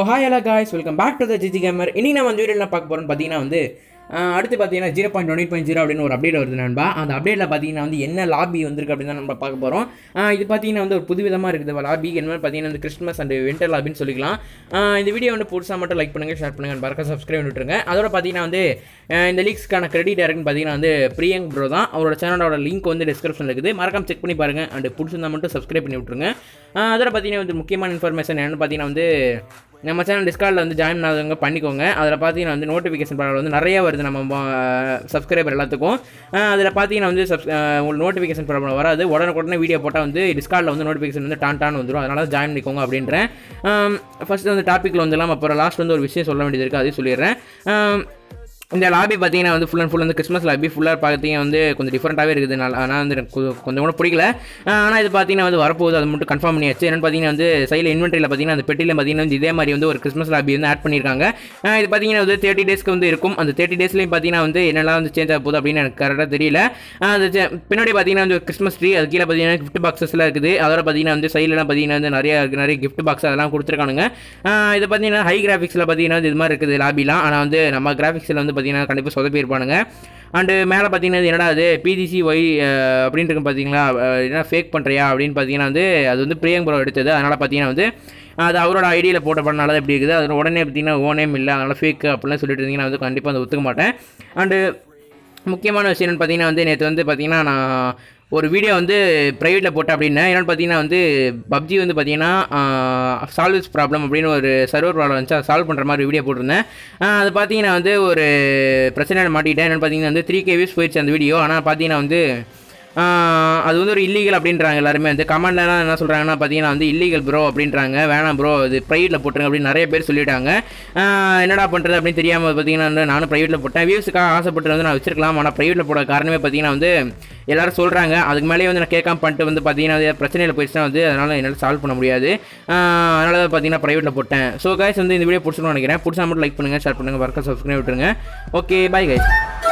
hi hello guys welcome back to the GG gamer இன்னைக்கு நம்ம வந்து வீடியோ என்ன பார்க்க போகிறோம்னு பார்த்தீங்கன்னா வந்து ஆஹ், அடுத்து பார்த்தீங்கன்னா zero point twenty point zero அப்படின்னு ஒரு அப்டேட் வருது நண்பா அந்த அப்டேட்டில் பார்த்தீங்கன்னா வந்து என்ன லாபி வந்திருக்கு அப்படின்னு தான் நம்ம பார்க்க போகிறோம் இது பார்த்தீங்கன்னா வந்து ஒரு புது விதமாக இருக்குது லாபி என்ன பார்த்தீங்கன்னா வந்து கிறிஸ்மஸ் அண்ட் வின்டர் லாபின்னு சொல்லிக்கலாம் ஆஹ், இந்த வீடியோ வந்து புதுசாக மட்டும் லைக் பண்ணுங்கள் ஷேர் பண்ணுங்கள் பறக்க சப்ஸ்கிரைப் விட்டுருங்க அதோட பார்த்தீங்கன்னா வந்து ஆஹ், இந்த லீக்ஸ்க்கான கிரெடிட் யாருக்குன்னு பார்த்தீங்கன்னா வந்து பிரியங்க் ப்ரோ தான் அவரோட சேனலோட லிங்க் வந்து டிஸ்கிரிப்ஷனில் இருக்குது மறக்காம செக் பண்ணி பாருங்கள் அண்ட் பிடிச்சிருந்தா மட்டும் சப்ஸ்கிரைப் பண்ணி விட்ருங்க ஆஹ், அதோட பார்த்தீங்கன்னா வந்து முக்கியமான இன்ஃபர்மேஷன் என்னென்னு பார்த்தீங்கன்னா வந்து நம்ம சேனல் டிஸ்கார்டில் வந்து ஜாயின் ஆனவங்க பண்ணிக்கோங்க அதில் பார்த்தீங்கன்னா வந்து நோட்டிஃபிகேஷன் பரவல் வந்து நிறைய வருது நம்ம சப்ஸ்கிரைபர் எல்லாத்துக்கும் அதில் பார்த்தீங்கன்னா வந்து சப்ஸ் உங்களுக்கு நோட்டிஃபிகேஷன் ப்ராப்ளம் வராது உடனுக்குடனே வீடியோ போட்டால் வந்து டிஸ்கார்டில் வந்து நோட்டிஃபிகேஷன் வந்து டான் டான் வந்துடும் அதனால் ஜாயின் பண்ணிக்கோங்க அப்படின்றேன் ஃபஸ்ட்டு வந்து டாப்பிக்கில் வந்துடலாம் அப்புறம் லாஸ்ட் வந்து ஒரு விஷயம் சொல்ல வேண்டியது இருக்குது அதையும் சொல்லிடுறேன் ஆம், இந்த லாபி பார்த்தீங்கன்னா வந்து ஃபுல் அண்ட் ஃபுல் வந்து கிறிஸ்மஸ் லாபி ஃபுல்லாக பார்த்தீங்கன்னா வந்து கொஞ்சம் டிஃப்ரெண்ட்டாகவே இருக்குது நல்லா ஆனால் வந்து எனக்கு கொ- கொஞ்சம் கூட பிடிக்கல ஆனால் இது பார்த்தீங்கன்னா வந்து வரப்போகுது அது மட்டும் கன்ஃபார்ம் பண்ணியாச்சு என்னென்னு பார்த்தீங்கன்னா வந்து சைடில் இன்வென்ட்ரியில் பார்த்தீங்கன்னா அந்த பெட்டியில் பார்த்தீங்கன்னா வந்து இதே மாதிரி வந்து ஒரு கிறிஸ்மஸ் லாபி வந்து ஆட் பண்ணியிருக்காங்க ஆஹ் இது பார்த்தீங்கன்னா வந்து தேர்ட்டி டேஸ்க்கு வந்து இருக்கும் அந்த தேர்ட்டி டேஸ்லேயும் பார்த்தீங்கன்னா வந்து என்னெல்லாம் வந்து சேஞ்ச் ஆக போகுது அப்படின்னு எனக்கு கரெக்டாக தெரியல ஆஹ் அது சே- பின்னாடி பார்த்தீங்கன்னா வந்து கிறிஸ்மஸ் ட்ரீ அது கீழே பார்த்தீங்கன்னா கிஃப்ட் பாக்ஸஸ்லாம் இருக்குது அதோட பார்த்தீங்கன்னா வந்து சைட்லலாம் பார்த்தீங்கன்னா வந்து நிறைய நிறைய கிஃப்ட் பாக்ஸ் அதெல்லாம் கொடுத்துருக்கானுங்க ஆஹ் இது பார்த்தீங்கன்னா ஹை கிராஃபிக்ஸில் பார்த்தீங்கன்னா வந்து இது மாதிரி இருக்குது லாபிலாம் ஆனால் வந்து நம்ம கிராஃபிக்ஸில் வந்து பார்த்தீங்கன்னா கண்டிப்பாக சொதப்பியிருப்பானுங்க அண்டு மேலே பார்த்தீங்கன்னா இது என்னடா அது பிஜிசி ஒய் அப்படின்ட்டு இருக்கு பார்த்தீங்களா அஹ் என்ன ஃபேக் பண்ணுறியா அப்படின்னு பார்த்தீங்கன்னா வந்து அது வந்து பிரியங்க் ப்ரோ எடுத்தது அதனால் பார்த்தீங்கன்னா வந்து அது அவரோட ஐடியில் போட்ட பண்ணனால தான் இப்படி இருக்குது அது உடனே பார்த்தீங்கன்னா ஓ நேம் இல்லை அதனால் ஃபேக் அப்படிலாம் சொல்லிட்டு இருந்தீங்கன்னா வந்து கண்டிப்பாக வந்து ஒத்துக்க மாட்டேன் அண்டு முக்கியமான விஷயம் என்னென்னு பார்த்தீங்கன்னா வந்து நேற்று வந்து பார்த்தீங்கன்னா நான் ஒரு வீடியோ வந்து ப்ரைவேட்டில் போட்டேன் அப்படின்னா என்னென்னு பார்த்தீங்கன்னா வந்து பப்ஜி வந்து பார்த்தீங்கன்னா சால்வ்ஸ் ப்ராப்ளம் அப்படின்னு ஒரு சர்வர் ப்ராப்ளம் வந்துச்சு அதை சால்வ் பண்ணுற மாதிரி வீடியோ போட்டிருந்தேன் ஆஹ் அது பார்த்தீங்கன்னா வந்து ஒரு பிரச்சனை மாட்டிக்கிட்டேன் என்னென்னு பார்த்தீங்கன்னா வந்து த்ரீ கே வியூஸ் போயிடுச்சு அந்த வீடியோ ஆனால் பார்த்தீங்கன்னா வந்து ஆஹ் அது வந்து ஒரு இல்லீகல் அப்படின்றாங்க எல்லாருமே வந்து கமெண்ட்லலாம் என்ன சொல்கிறாங்கன்னா பார்த்தீங்கன்னா வந்து இல்லீகல் ப்ரோ அப்படின்றாங்க வேணாம் ப்ரோ இது ப்ரைவேட்டில் போட்டுருங்க அப்படின்னு நிறைய பேர் சொல்லிட்டாங்க ஆஹ் என்னடா பண்ணுறது அப்படின்னு தெரியாமல் பார்த்தீங்கன்னா வந்து நானும் ப்ரைவேட்டில் போட்டேன் வியூஸுக்காக ஆசைப்பட்டு வந்து நான் வச்சிருக்கலாம் ஆனால் ப்ரைவேட்டில் போட காரணமே பார்த்தீங்கன்னா வந்து எல்லாரும் சொல்கிறாங்க அதுக்கு மேலேயே வந்து நான் கேட்காம பண்ணிட்டு வந்து பார்த்தீங்கன்னா அது பிரச்சனையில் போயிடுச்சுன்னா வந்து அதனால் என்னால் சால்வ் பண்ண முடியாது ஆஹ் அதனால தான் பார்த்தீங்கன்னா ப்ரைவேட்டில் போட்டேன் ஸோ கைஸ் வந்து இந்த வீடியோ பிடிச்சிருக்கணும்னு நினைக்கிறேன் பிடிச்சா மட்டும் லைக் பண்ணுங்கள் ஷேர் பண்ணுங்கள் ஒர்க்கை சப்ஸ்கிரைப் விட்டுருங்க ஓகே பை கைஸ்